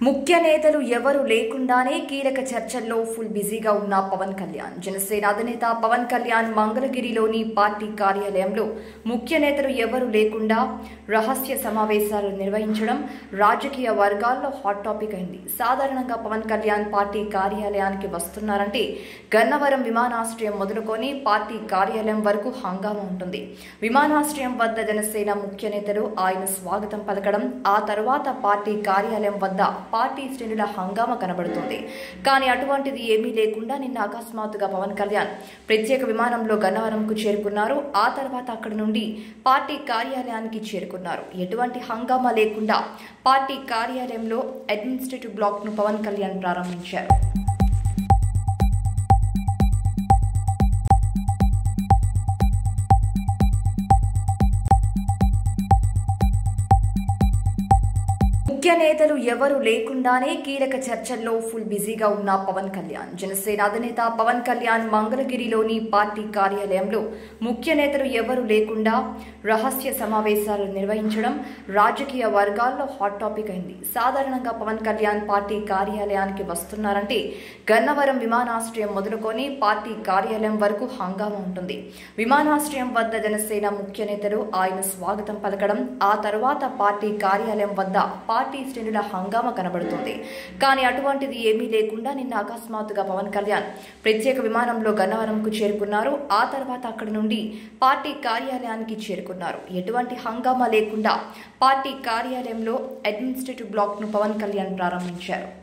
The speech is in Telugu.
ముఖ్య నేతలు ఎవరు లేకుండానే కీలక చర్చల్లో ఫుల్ బిజీగా ఉన్న పవన్ కళ్యాణ్ జనసేన అధినేత పవన్ కళ్యాణ్ మంగళగిరిలోని పార్టీ కార్యాలయంలో ముఖ్య నేతలు ఎవరు లేకుండా రహస్య సమావేశాలు నిర్వహించడం రాజకీయ వర్గాల్లో హాట్ టాపిక్ అయింది సాధారణంగా పవన్ కళ్యాణ్ పార్టీ కార్యాలయానికి వస్తున్నారంటే గన్నవరం విమానాశ్రయం మొదలుకొని పార్టీ కార్యాలయం వరకు హంగామా ఉంటుంది విమానాశ్రయం వద్ద జనసేన ముఖ్య నేతలు ఆయన స్వాగతం పలకడం ఆ తర్వాత పార్టీ కార్యాలయం వద్ద పార్టీ శ్రేణుల హంగామా కనబడుతుంది కానీ అటువంటిది ఏమీ లేకుండా నిన్న అకస్మాత్తుగా పవన్ కళ్యాణ్ ప్రత్యేక విమానంలో గన్నవరంకు చేరుకున్నారు ఆ తర్వాత అక్కడి నుండి పార్టీ కార్యాలయానికి చేరుకున్నారు ఎటువంటి హంగామా లేకుండా పార్టీ కార్యాలయంలో అడ్మినిస్ట్రేటివ్ బ్లాక్ ను పవన్ కళ్యాణ్ ప్రారంభించారు ముఖ్య నేతలు ఎవరు లేకుండానే కీలక చర్చల్లో ఫుల్ బిజీగా ఉన్న పవన్ కళ్యాణ్ జనసేన అధినేత పవన్ కళ్యాణ్ మంగళగిరిలోని పార్టీ కార్యాలయంలో ముఖ్య నేతలు ఎవరు లేకుండా రహస్య సమావేశాలు నిర్వహించడం రాజకీయ వర్గాల్లో హాట్ టాపిక్ అయింది సాధారణంగా పవన్ కళ్యాణ్ పార్టీ కార్యాలయానికి వస్తున్నారంటే గన్నవరం విమానాశ్రయం మొదలుకొని పార్టీ కార్యాలయం వరకు హంగామా ఉంటుంది విమానాశ్రయం వద్ద జనసేన ముఖ్య నేతలు ఆయన స్వాగతం పలకడం ఆ తర్వాత పార్టీ కార్యాలయం వద్ద పార్టీ శ్రేణుల హంగామా కనబడుతుంది కానీ అటువంటిది ఏమీ లేకుండా నిన్న అకస్మాత్తుగా పవన్ కళ్యాణ్ ప్రత్యేక విమానంలో గన్నవరంకు చేరుకున్నారు ఆ తర్వాత అక్కడి నుండి పార్టీ కార్యాలయానికి చేరుకున్నారు ఎటువంటి హంగామా లేకుండా పార్టీ కార్యాలయంలో అడ్మినిస్ట్రేటివ్ బ్లాక్ ను పవన్ కళ్యాణ్ ప్రారంభించారు